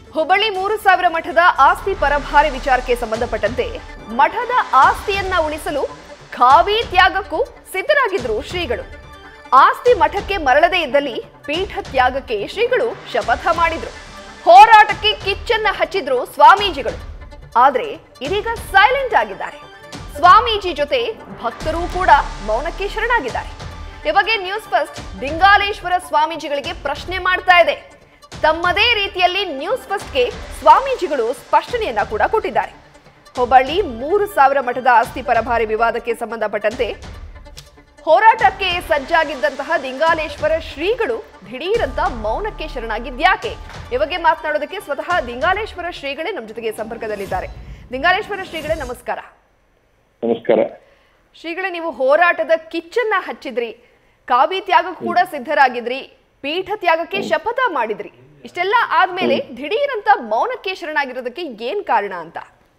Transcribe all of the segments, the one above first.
ಹುಬ್ಬಳ್ಳಿ ಮೂರು ಸಾವಿರ ಮಠದ ಆಸ್ತಿ ಪರಭಾರೆ ವಿಚಾರಕ್ಕೆ ಸಂಬಂಧಪಟ್ಟಂತೆ ಮಠದ ಆಸ್ತಿಯನ್ನ ಉಳಿಸಲು ಖಾವಿ ತ್ಯಾಗಕ್ಕೂ ಸಿದ್ಧರಾಗಿದ್ರು ಶ್ರೀಗಳು ಆಸ್ತಿ ಮಠಕ್ಕೆ ಮರಳದೇ ಇದ್ದಲ್ಲಿ ಪೀಠ ತ್ಯಾಗಕ್ಕೆ ಶ್ರೀಗಳು ಶಪಥ ಮಾಡಿದ್ರು ಹೋರಾಟಕ್ಕೆ ಕಿಚ್ಚನ್ನ ಹಚ್ಚಿದ್ರು ಸ್ವಾಮೀಜಿಗಳು ಆದ್ರೆ ಇದೀಗ ಸೈಲೆಂಟ್ ಆಗಿದ್ದಾರೆ ಸ್ವಾಮೀಜಿ ಜೊತೆ ಭಕ್ತರೂ ಕೂಡ ಮೌನಕ್ಕೆ ಶರಣಾಗಿದ್ದಾರೆ ಈ ಬಗ್ಗೆ ನ್ಯೂಸ್ ಫಸ್ಟ್ ದಿಂಗಾಲೇಶ್ವರ ಸ್ವಾಮೀಜಿಗಳಿಗೆ ಪ್ರಶ್ನೆ ಮಾಡ್ತಾ ಇದೆ ತಮ್ಮದೇ ರೀತಿಯಲ್ಲಿ ನ್ಯೂಸ್ ಫಸ್ಟ್ಗೆ ಸ್ವಾಮೀಜಿಗಳು ಸ್ಪಷ್ಟನೆಯನ್ನ ಕೂಡ ಕೊಟ್ಟಿದ್ದಾರೆ ಹುಬ್ಬಳ್ಳಿ ಮೂರು ಸಾವಿರ ಮಠದ ಆಸ್ತಿ ಪರಭಾರೆ ವಿವಾದಕ್ಕೆ ಸಂಬಂಧಪಟ್ಟಂತೆ ಹೋರಾಟಕ್ಕೆ ಸಜ್ಜಾಗಿದ್ದಂತಹ ದಿಂಗಾಲೇಶ್ವರ ಶ್ರೀಗಳು ದಿಢೀರಂತ ಮೌನಕ್ಕೆ ಶರಣಾಗಿದ್ಯಾಕೆ ಈ ಬಗ್ಗೆ ಮಾತನಾಡೋದಕ್ಕೆ ಸ್ವತಃ ದಿಂಗಾಲೇಶ್ವರ ಶ್ರೀಗಳೇ ನಮ್ಮ ಜೊತೆಗೆ ಸಂಪರ್ಕದಲ್ಲಿದ್ದಾರೆ ದಿಂಗಾಲೇಶ್ವರ ಶ್ರೀಗಳೇ ನಮಸ್ಕಾರ ನಮಸ್ಕಾರ ಶ್ರೀಗಳೇ ನೀವು ಹೋರಾಟದ ಕಿಚ್ಚನ್ನ ಹಚ್ಚಿದ್ರಿ ಕಾವಿ ತ್ಯಾಗಕ್ಕೂ ಕೂಡ ಸಿದ್ಧರಾಗಿದ್ರಿ ಪೀಠ ತ್ಯಾಗಕ್ಕೆ ಶಪಥ ಮಾಡಿದ್ರಿ ಇಷ್ಟೆಲ್ಲ ಆದ್ಮೇಲೆ ದಿಢೀರಂತ ಮೌನಕ್ಕೆ ಶರಣಾಗಿರೋದಕ್ಕೆ ಏನ್ ಕಾರಣ ಅಂತ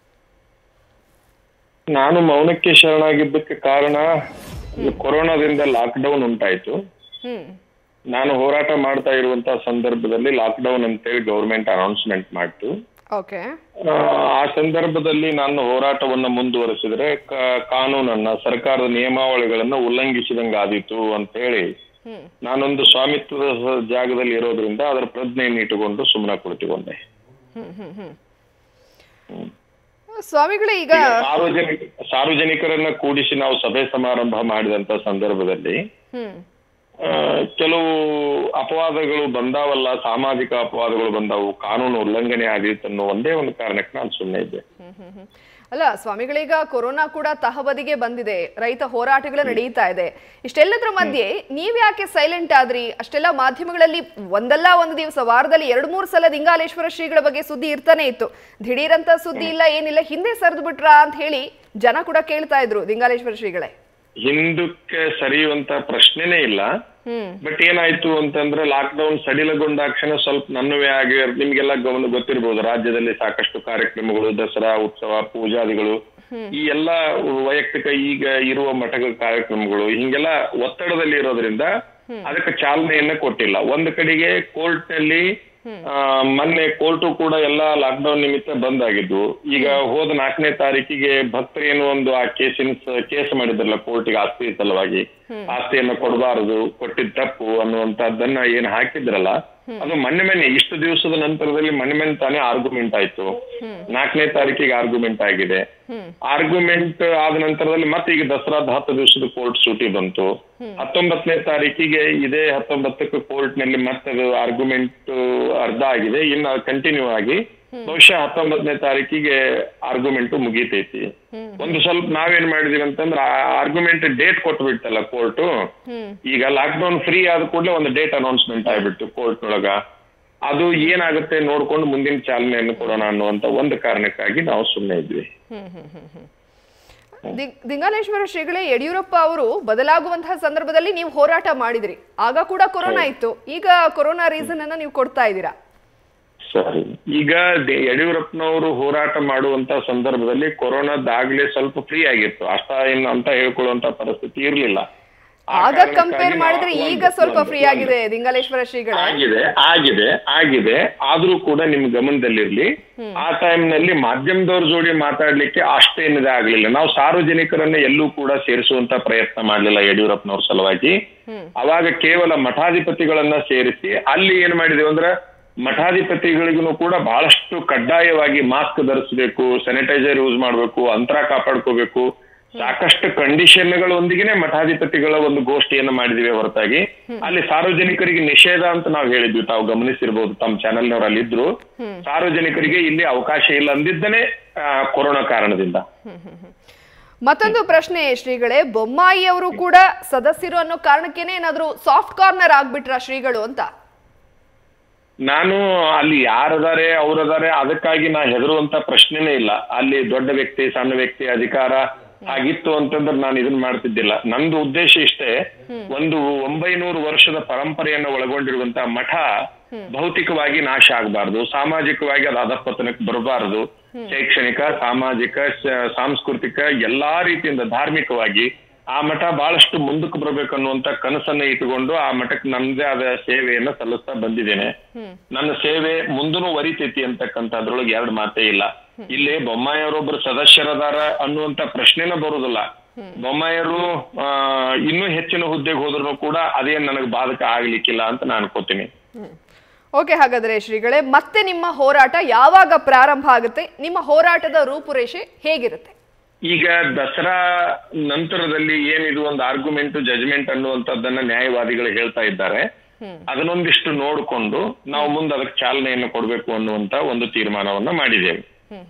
ನಾನು ಮೌನಕ್ಕೆ ಶರಣಾಗಿದ್ದಕ್ಕೆ ಕಾರಣ ಈ ಕೊರೋನಾದಿಂದ ಲಾಕ್ಡೌನ್ ಉಂಟಾಯ್ತು ಹ್ಮ್ ನಾನು ಹೋರಾಟ ಮಾಡ್ತಾ ಇರುವಂತ ಸಂದರ್ಭದಲ್ಲಿ ಲಾಕ್ಡೌನ್ ಅಂತೇಳಿ ಗೌರ್ಮೆಂಟ್ ಅನೌನ್ಸ್ಮೆಂಟ್ ಮಾಡ್ತು ಓಕೆ ಆ, ಆ ಸಂದರ್ಭದಲ್ಲಿ ನಾನು ಹೋರಾಟವನ್ನ ಮುಂದುವರೆಸಿದ್ರೆ ಕ- ಕಾನೂನನ್ನ ಸರ್ಕಾರದ ನಿಯಮಾವಳಿಗಳನ್ನ ಉಲ್ಲಂಘಿಸಿದಂಗಾದೀತು ಅಂತ ಹೇಳಿ ಹ್ಮ್ ನಾನೊಂದು ಸ್ವಾಮಿತ್ವದ ಸ- ಜಾಗದಲ್ಲಿ ಇರೋದ್ರಿಂದ ಅದರ ಪ್ರಜ್ಞೆಯನ್ನು ಇಟ್ಟುಕೊಂಡು ಸುಮ್ಮನೆ ಕುಳಿತುಕೊಂಡೆ ಹ್ಮ್ ಹ್ಮ್ ಹ್ಮ್ ಸ್ವಾಮಿಗಳೇ ಈಗ ಈಗ ಸಾರ್ವಜನಿಕ ಸಾರ್ವಜನಿಕರನ್ನ ಕೂಡಿಸಿ ನಾವು ಸಭೆ ಸಮಾರಂಭ ಮಾಡಿದಂತ ಸಂದರ್ಭದಲ್ಲಿ ಹ್ಮ್ ಆ, ಕೆಲವು ಅಪವಾದಗಳು ಬಂದಾವಲ್ಲ ಸಾಮಾಜಿಕ ಅಪವಾದಗಳು ಬಂದಾವು ಕಾನೂನು ಉಲ್ಲಂಘನೆ ಆಗಿತ್ತು ಅನ್ನೋ ಒಂದೇ ಒಂದು ಕಾರಣಕ್ಕೆ ನಾನು ಸುಮ್ಮನೆ ಇದ್ದೆ ಹ್ಮ್ ಹ್ಮ್ ಹ್ಮ್. ಅಲ್ಲ ಸ್ವಾಮಿಗಳೀಗ ಕೊರೋನಾ ಕೂಡ ತಹಬದಿಗೆ ಬಂದಿದೆ ರೈತ ಹೋರಾಟಗಳು ನಡೀತಾ ಇದೆ ಇಷ್ಟೆಲ್ಲದ್ರ ಮಧ್ಯೆ ನೀವ್ ಯಾಕೆ ಸೈಲೆಂಟ್ ಆದ್ರಿ ಅಷ್ಟೆಲ್ಲ ಮಾಧ್ಯಮಗಳಲ್ಲಿ ಒಂದಲ್ಲ ಒಂದು ದಿವಸ ವಾರದಲ್ಲಿ ಎರಡು ಮೂರು ಸಲ ದಿಂಗಾಲೇಶ್ವರ ಶ್ರೀಗಳ ಬಗ್ಗೆ ಸುದ್ದಿ ಇರ್ತಾನೆ ಇತ್ತು ದಿಢೀರಂತ ಸುದ್ದಿ ಇಲ್ಲ ಏನಿಲ್ಲ ಹಿಂದೆ ಸರಿದು ಬಿಟ್ರಾ ಅಂತ ಹೇಳಿ ಜನ ಕೂಡ ಕೇಳ್ತಾ ಇದ್ರು ದಿಂಗಾಲೇಶ್ವರ ಶ್ರೀಗಳೇ ಹಿಂದಕ್ಕೆ ಸರಿಯುವಂತ ಪ್ರಶ್ನೆನೇ ಇಲ್ಲ ಹ್ಮ್ ಬಟ್ ಏನಾಯ್ತು ಅಂತಂದ್ರೆ ಲಾಕ್ಡೌನ್ ಸಡಿಲಗೊಂಡಾಕ್ಷಣ ಸ್ವಲ್ಪ ನನ್ನವೇ ಆಗಿ ನಿಮ್ಗೆಲ್ಲ ಗಮನ ಗೊತ್ತಿರ್ಬೋದು ರಾಜ್ಯದಲ್ಲಿ ಸಾಕಷ್ಟು ಕಾರ್ಯಕ್ರಮಗಳು ದಸರಾ ಉತ್ಸವ ಪೂಜಾದಿಗಳು ಈ ಎಲ್ಲ ವೈಯಕ್ತಿಕ ಈಗ ಇರುವ ಮಠಗಳ ಕಾರ್ಯಕ್ರಮಗಳು ಹಿಂಗೆಲ್ಲ ಒತ್ತಡದಲ್ಲಿ ಇರೋದ್ರಿಂದ ಅದಕ್ಕೆ ಚಾಲನೆಯನ್ನ ಕೊಟ್ಟಿಲ್ಲ ಒಂದು ಕಡೆಗೆ ಕೋರ್ಟ್ ನಲ್ಲಿ ಆ, ಮೊನ್ನೆ ಕೋರ್ಟು ಕೂಡ ಎಲ್ಲ ಲಾಕ್ಡೌನ್ ನಿಮಿತ್ತ ಬಂದ್ ಆಗಿದ್ವು ಈಗ ಹೋದ ನಾಲ್ಕನೇ ತಾರೀಕಿಗೆ ಭಕ್ತರೇನು ಒಂದು ಆ ಕೇಸಿನ ಸ- ಕೇಸ್ ಮಾಡಿದ್ರಲ್ಲ ಕೋರ್ಟಿಗೆ ಆಸ್ತಿ ಸಲುವಾಗಿ ಆಸ್ತಿಯನ್ನ ಕೊಡಬಾರದು ಕೊಟ್ಟಿದ್ ತಪ್ಪು ಅನ್ನುವಂತದ್ದನ್ನ ಏನ್ ಹಾಕಿದ್ರಲ್ಲ ಅದು ಮೊನ್ನೆ ಮೊನ್ನೆ ಇಷ್ಟು ದಿವಸದ ನಂತರದಲ್ಲಿ ಮೊನ್ನೆ ಮೊನ್ನೆ ತಾನೇ ಆರ್ಗ್ಯುಮೆಂಟ್ ಆಯ್ತು ನಾಲ್ಕನೇ ತಾರೀಕಿಗೆ ಆರ್ಗ್ಯುಮೆಂಟ್ ಆಗಿದೆ ಆರ್ಗ್ಯುಮೆಂಟ್ ಆದ ನಂತರದಲ್ಲಿ ಮತ್ತೆ ಈಗ ದಸರಾದ ಹತ್ತು ದಿವಸದ ಕೋರ್ಟ್ ಸೂಟಿ ಬಂತು ಹತ್ತೊಂಬತ್ತನೇ ತಾರೀಕಿಗೆ ಇದೇ ಹತ್ತೊಂಬತ್ತಕ್ಕೆ ಕೋರ್ಟ್ ನಲ್ಲಿ ಮತ್ತೆ ಅದು ಆರ್ಗ್ಯುಮೆಂಟ್ ಅರ್ಧ ಆಗಿದೆ ಇನ್ನು ಕಂಟಿನ್ಯೂ ಆಗಿ ಬಹುಶಃ ಹತ್ತೊಂಬತ್ತನೇ ತಾರೀಕಿಗೆ ಆರ್ಗ್ಯುಮೆಂಟ್ ಮುಗೀತೈತಿ ಒಂದು ಸ್ವಲ್ಪ ನಾವೇನ್ ಮಾಡಿದೀವಿ ಅಂತಂದ್ರೆ ಆರ್ಗ್ಯುಮೆಂಟ್ ಡೇಟ್ ಕೊಟ್ಬಿಟ್ಟಲ್ಲ ಕೋರ್ಟ್ ಈಗ ಲಾಕ್ಡೌನ್ ಫ್ರೀ ಆದ ಕೂಡಲೇ ಒಂದು ಡೇಟ್ ಅನೌನ್ಸ್ಮೆಂಟ್ ಆಗ್ಬಿಟ್ಟು ಕೋರ್ಟ್ ನೊಳಗ ಅದು ಏನಾಗುತ್ತೆ ನೋಡ್ಕೊಂಡು ಮುಂದಿನ ಚಾಲನೆಯನ್ನು ಕೊಡೋಣ ಅನ್ನುವಂತ ಒಂದು ಕಾರಣಕ್ಕಾಗಿ ನಾವು ಸುಮ್ಮನೆ ಇದ್ವಿ ದಿ- ದಿಂಗಾಲೇಶ್ವರ ಶ್ರೀಗಳೇ ಯಡಿಯೂರಪ್ಪ ಅವರು ಬದಲಾಗುವಂತಹ ಸಂದರ್ಭದಲ್ಲಿ ನೀವು ಹೋರಾಟ ಮಾಡಿದ್ರಿ ಆಗ ಕೂಡ ಕೊರೋನಾ ಇತ್ತು ಈಗ ಕೊರೋನಾ ರೀಸನ್ ಅನ್ನ ನೀವು ಕೊಡ್ತಾ ಇದ್ದೀರಾ ಸರಿ ಈಗ ದೆ- ಯಡಿಯೂರಪ್ಪನವರು ಹೋರಾಟ ಮಾಡುವಂತ ಸಂದರ್ಭದಲ್ಲಿ ಕೊರೋನಾದಾಗ್ಲೇ ಸ್ವಲ್ಪ ಫ್ರೀ ಆಗಿತ್ತು ಅಷ್ಟ ಏನು ಅಂತ ಹೇಳ್ಕೊಳ್ಳುವಂತ ಪರಿಸ್ಥಿತಿ ಇರ್ಲಿಲ್ಲ ಆ ಆಗ ಕಾರಣಕ್ಕಾಗಿ ಕಂಪೇರ್ ಮಾಡಿದ್ರೆ ನಾವು ಈಗ ಒಂದು- ಸ್ವಲ್ಪ ಒಂದು- ಫ್ರೀ ಆಗಿದೆ ದಿಂಗಾಲೇಶ್ವರ ಶ್ರೀಗಳೇ ಆಗಿದೆ ಆಗಿದೆ ಆಗಿದೆ ಆದ್ರೂ ಕೂಡ ನಿಮ್ ಗಮನದಲ್ಲಿರ್ಲಿ ಆ ಟೈಮ್ ನಲ್ಲಿ ಮಾಧ್ಯಮದವ್ರ ಜೋಡಿ ಮಾತಾಡ್ಲಿಕ್ಕೆ ಅಷ್ಟೇನಿದೆ ಆಗ್ಲಿಲ್ಲ ನಾವು ಸಾರ್ವಜನಿಕರನ್ನ ಎಲ್ಲೂ ಕೂಡ ಸೇರಿಸುವಂತ ಪ್ರಯತ್ನ ಮಾಡ್ಲಿಲ್ಲ ಯಡಿಯೂರಪ್ಪನವ್ರ ಸಲುವಾಗಿ ಅವಾಗ ಕೇವಲ ಮಠಾಧಿಪತಿಗಳನ್ನ ಸೇರಿಸಿ ಅಲ್ಲಿ ಏನ್ ಮಾಡಿದೀವಿ ಅಂದ್ರೆ ಮಠಾಧಿಪತಿಗಳಿಗೂ ಕೂಡ ಬಹಳಷ್ಟು ಕಡ್ಡಾಯವಾಗಿ ಮಾಸ್ಕ್ ಧರಿಸಬೇಕು ಸ್ಯಾನಿಟೈಸರ್ ಯೂಸ್ ಮಾಡಬೇಕು ಅಂತರ ಕಾಪಾಡ್ಕೋಬೇಕು ಸಾಕಷ್ಟು ಕಂಡೀಷನ್ಗಳೊಂದಿಗೆ ಮಠಾಧಿಪತಿಗಳ ಒಂದು ಗೋಷ್ಠಿಯನ್ನು ಮಾಡಿದಿವಿ ಹೊರತಾಗಿ ಅಲ್ಲಿ ಸಾರ್ವಜನಿಕರಿಗೆ ನಿಷೇಧ ಅಂತ ನಾವು ಹೇಳಿದ್ವಿ ತಾವು ಗಮನಿಸಿರ್ಬೋದು ತಮ್ಮ ಚಾನೆಲ್ನವರಲ್ಲಿ ಇದ್ರು ಸಾರ್ವಜನಿಕರಿಗೆ ಇಲ್ಲಿ ಅವಕಾಶ ಇಲ್ಲ ಅಂದಿದ್ದನೇ ಆ, ಕೊರೋನಾ ಕಾರಣದಿಂದ ಮತ್ತೊಂದು ಪ್ರಶ್ನೆ ಶ್ರೀಗಳೇ ಬೊಮ್ಮಾಯಿ ಅವರು ಕೂಡ ಸದಸ್ಯರು ಅನ್ನೋ ಕಾರಣಕ್ಕೇನೆ ಏನಾದ್ರು ಸಾಫ್ಟ್ ಕಾರ್ನರ್ ಆಗ್ಬಿಟ್ರ ಶ್ರೀಗಳು ಅಂತ ನಾನು ಅಲ್ಲಿ ಯಾರದಾರೆ ಅವರದಾರೆ ಅದಕ್ಕಾಗಿ ನಾ ಹೆದರುವಂತ ಪ್ರಶ್ನೆನೇ ಇಲ್ಲ ಅಲ್ಲಿ ದೊಡ್ಡ ವ್ಯಕ್ತಿ ಸಣ್ಣ ವ್ಯಕ್ತಿ ಅಧಿಕಾರ ಆಗಿತ್ತು ಅಂತಂದ್ರೆ ನಾನು ಇದನ್ನ ಮಾಡ್ತಿದ್ದಿಲ್ಲ ನಂದು ಉದ್ದೇಶ ಇಷ್ಟೇ ಒಂದು ಒಂಬೈನೂರು ವರ್ಷದ ಪರಂಪರೆಯನ್ನು ಒಳಗೊಂಡಿರುವಂತ ಮಠ ಭೌತಿಕವಾಗಿ ನಾಶ ಆಗಬಾರ್ದು ಸಾಮಾಜಿಕವಾಗಿ ಅದು ಅಧಪತನಕ್ಕೆ ಬರಬಾರದು ಶೈಕ್ಷಣಿಕ ಸಾಮಾಜಿಕ ಶ- ಸಾಂಸ್ಕೃತಿಕ ಎಲ್ಲಾ ರೀತಿಯಿಂದ ಧಾರ್ಮಿಕವಾಗಿ ಆ ಮಠ ಬಹಳಷ್ಟು ಮುಂದಕ್ಕೆ ಬರ್ಬೇಕು ಅನ್ನುವಂತ ಕನಸನ್ನ ಇಟ್ಟುಕೊಂಡು ಆ ಮಠಕ್ಕೆ ನನ್ನದೇ ಆದ ಸೇವೆಯನ್ನ ಸಲ್ಲಿಸ್ತಾ ಬಂದಿದ್ದೇನೆ ನನ್ನ ಸೇವೆ ಮುಂದೂ ವರಿತೈತಿ ಅಂತಕ್ಕಂಥದ್ರೊಳಗೆ ಎರಡು ಮಾತೇ ಇಲ್ಲ ಇಲ್ಲಿ ಬೊಮ್ಮಾಯಿಯವರೊಬ್ರು ಸದಸ್ಯರದಾರ ಅನ್ನುವಂತ ಪ್ರಶ್ನೆನ ಬರುದಿಲ್ಲ ಬೊಮ್ಮಾಯಿಯವರು ಆ, ಇನ್ನೂ ಹೆಚ್ಚಿನ ಹುದ್ದೆಗೆ ಹೋದ್ರು ಕೂಡ ಅದೇನ್ ನನಗೆ ಬಾಧಕ ಆಗ್ಲಿಕ್ಕಿಲ್ಲ ಅಂತ ನಾನು ಅನ್ಕೋತೀನಿ ಓಕೆ ಹಾಗಾದ್ರೆ ಶ್ರೀಗಳೇ ಮತ್ತೆ ನಿಮ್ಮ ಹೋರಾಟ ಯಾವಾಗ ಪ್ರಾರಂಭ ಆಗುತ್ತೆ ನಿಮ್ಮ ಹೋರಾಟದ ರೂಪುರೇಷೆ ಹೇಗಿರುತ್ತೆ ಈಗ ದಸರಾ ನಂತರದಲ್ಲಿ ಏನಿದು ಒಂದು ಆರ್ಗ್ಯುಮೆಂಟ್ ಜಜ್ಮೆಂಟ್ ಅನ್ನುವಂಥದ್ದನ್ನ ನ್ಯಾಯವಾದಿಗಳು ಹೇಳ್ತಾ ಇದ್ದಾರೆ ಅದನ್ನೊಂದಿಷ್ಟು ನೋಡಿಕೊಂಡು ನಾವು ಮುಂದೆ ಅದಕ್ಕೆ ಚಾಲನೆಯನ್ನು ಕೊಡಬೇಕು ಅನ್ನುವಂತ ಒಂದು ತೀರ್ಮಾನವನ್ನ ಮಾಡಿದ್ದೇವೆ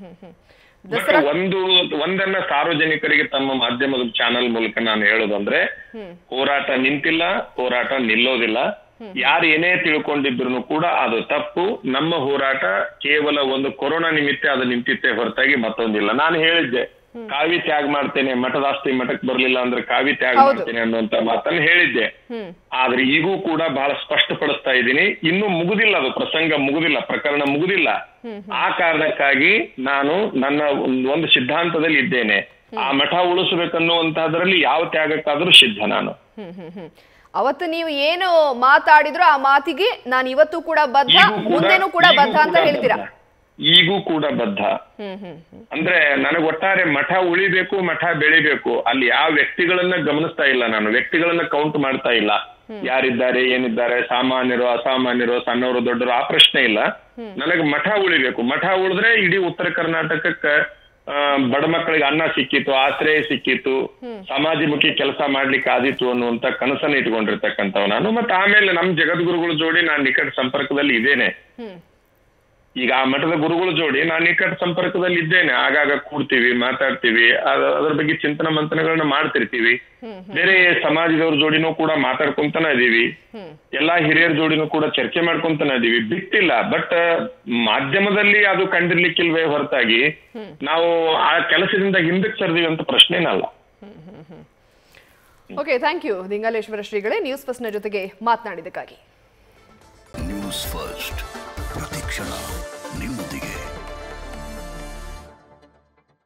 ಬಟ್ ಒಂದು ಒಂದನ್ನ ಸಾರ್ವಜನಿಕರಿಗೆ ತಮ್ಮ ಮಾಧ್ಯಮದ ಚಾನೆಲ್ ಮೂಲಕ ನಾನು ಹೇಳೋದಂದ್ರೆ ಹೋರಾಟ ನಿಂತಿಲ್ಲ ಹೋರಾಟ ನಿಲ್ಲೋದಿಲ್ಲ ಯಾರು ಏನೇ ತಿಳ್ಕೊಂಡಿದ್ರು ಕೂಡ ಅದು ತಪ್ಪು ನಮ್ಮ ಹೋರಾಟ ಕೇವಲ ಒಂದು ಕೊರೋನಾ ನಿಮಿತ್ತ ಅದು ನಿಂತಿತ್ತೆ ಹೊರತಾಗಿ ಮತ್ತೊಂದಿಲ್ಲ ನಾನು ಹೇಳಿದ್ದೆ ಕಾವಿ ತ್ಯಾಗ ಮಾಡ್ತೇನೆ ಮಠದ ಆಸ್ತಿ ಮಠಕ್ಕೆ ಬರ್ಲಿಲ್ಲ ಅಂದ್ರೆ ಕಾವಿ ತ್ಯಾಗ ಹೌದು. ಮಾಡ್ತೇನೆ ಅನ್ನುವಂತ ಮಾತನ್ನ ಹೇಳಿದ್ದೆ ಆದ್ರೆ ಈಗೂ ಕೂಡ ಬಹಳ ಸ್ಪಷ್ಟಪಡಿಸ್ತಾ ಇದ್ದೀನಿ ಇನ್ನೂ ಮುಗುದಿಲ್ಲ ಅದು ಪ್ರಸಂಗ ಮುಗುದಿಲ್ಲ ಪ್ರಕರಣ ಮುಗುದಿಲ್ಲ ಆ ಕಾರಣಕ್ಕಾಗಿ ನಾನು ನನ್ನ ಒಂದ್- ಒಂದು ಸಿದ್ಧಾಂತದಲ್ಲಿ ಇದ್ದೇನೆ ಆ ಮಠ ಉಳಿಸಬೇಕನ್ನುವಂತಹದ್ರಲ್ಲಿ ಯಾವ ತ್ಯಾಗಕ್ಕಾದ್ರೂ ಸಿದ್ಧ ನಾನು ಹ್ಮ್ ಹ್ಮ್ ಹ್ಮ್ ಅವತ್ತು ನೀವು ಏನು ಮಾತಾಡಿದ್ರು ಆ ಮಾತಿಗೆ ನಾನು ಇವತ್ತು ಕೂಡ ಬದ್ಧ ಈಗೂ ಕೂಡ- ಮುಂದೆನೂ ಕೂಡ ಈಗೂ ಬದ್ಧ ಅಂತ ಕೂಡ ಹೇಳ್ತೀರಾ ಬದ್ಧ. ಈಗೂ ಕೂಡ ಬದ್ಧ ಹ್ಮ್ ಹ್ಮ್ ಹ್ಮ್ ಅಂದ್ರೆ ನನಗೆ ಒಟ್ಟಾರೆ ಮಠ ಉಳಿಬೇಕು ಮಠ ಬೆಳಿಬೇಕು ಅಲ್ಲಿ ಯಾವ ವ್ಯಕ್ತಿಗಳನ್ನ ಗಮನಿಸ್ತಾ ಇಲ್ಲ ನಾನು ವ್ಯಕ್ತಿಗಳನ್ನ ಕೌಂಟ್ ಮಾಡ್ತಾ ಇಲ್ಲ ಯಾರಿದ್ದಾರೆ ಏನಿದ್ದಾರೆ ಸಾಮಾನ್ಯರು ಅಸಾಮಾನ್ಯರು ಸಣ್ಣವರು ದೊಡ್ಡರು ಆ ಪ್ರಶ್ನೆ ಇಲ್ಲ ನನಗೆ ಮಠ ಉಳಿಬೇಕು ಮಠ ಉಳಿದ್ರೆ ಇಡೀ ಉತ್ತರ ಕರ್ನಾಟಕಕ್ಕ ಆ, ಬಡ ಮಕ್ಕಳಿಗೆ ಅನ್ನ ಸಿಕ್ಕಿತ್ತು ಆಶ್ರಯ ಸಿಕ್ಕಿತ್ತು ಸಮಾಜಮುಖಿ ಕೆಲಸ ಮಾಡ್ಲಿಕ್ಕೆ ಆದಿತ್ತು ಅನ್ನುವಂತ ಕನಸನ್ನ ಇಟ್ಕೊಂಡಿರ್ತಕ್ಕಂಥವ್ ನಾನು ಮತ್ತೆ ಆಮೇಲೆ ನಮ್ ಜಗದ್ಗುರುಗಳ ಜೋಡಿ ನಾನು ನಿಕಟ ಸಂಪರ್ಕದಲ್ಲಿ ಇದ್ದೇನೆ ಹ್ಮ್ ಈಗ ಆ ಮಠದ ಗುರುಗಳ ಜೋಡಿ ನಾನು ನಿಕಟ ಸಂಪರ್ಕದಲ್ಲಿ ಇದ್ದೇನೆ ಆಗಾಗ ಕೂಡ್ತೀವಿ ಮಾತಾಡ್ತೀವಿ ಅದ- ಅದ್ರ ಬಗ್ಗೆ ಚಿಂತನ ಮಂಥನಗಳನ್ನ ಮಾಡ್ತಿರ್ತೀವಿ ಬೇರೆ ಸಮಾಜದವ್ರ ಜೋಡಿನೂ ಕೂಡ ಮಾತಾಡ್ಕೊಂತಾನೆ ಇದೀವಿ ಎಲ್ಲಾ ಹಿರಿಯರ ಜೋಡಿನೂ ಕೂಡ ಚರ್ಚೆ ಮಾಡ್ಕೊಂತಾನೆ ಇದೀವಿ ಬಿಟ್ಟಿಲ್ಲ ಬಟ್ ಮಾಧ್ಯಮದಲ್ಲಿ ಅದು ಕಂಡಿರ್ಲಿಕ್ಕಿಲ್ವೇ ಹೊರತಾಗಿ ನಾವು ಆ ಕೆಲಸದಿಂದ ಹಿಂದಕ್ಕೆ ಸರ್ದೀವಿ ಅಂತ ಪ್ರಶ್ನೆನಲ್ಲ ಓಕೆ ಥ್ಯಾಂಕ್ ಯು ದಿಂಗಾಲೇಶ್ವರ ಶ್ರೀಗಳೇ ನ್ಯೂಸ್ ಫಸ್ಟ್ನ ಜೊತೆಗೆ ಮಾತನಾಡಿದ್ದಕ್ಕಾಗಿ ನ್ಯೂಸ್ ಫಸ್ಟ್ ಪ್ರತಿಕ್ಷಣ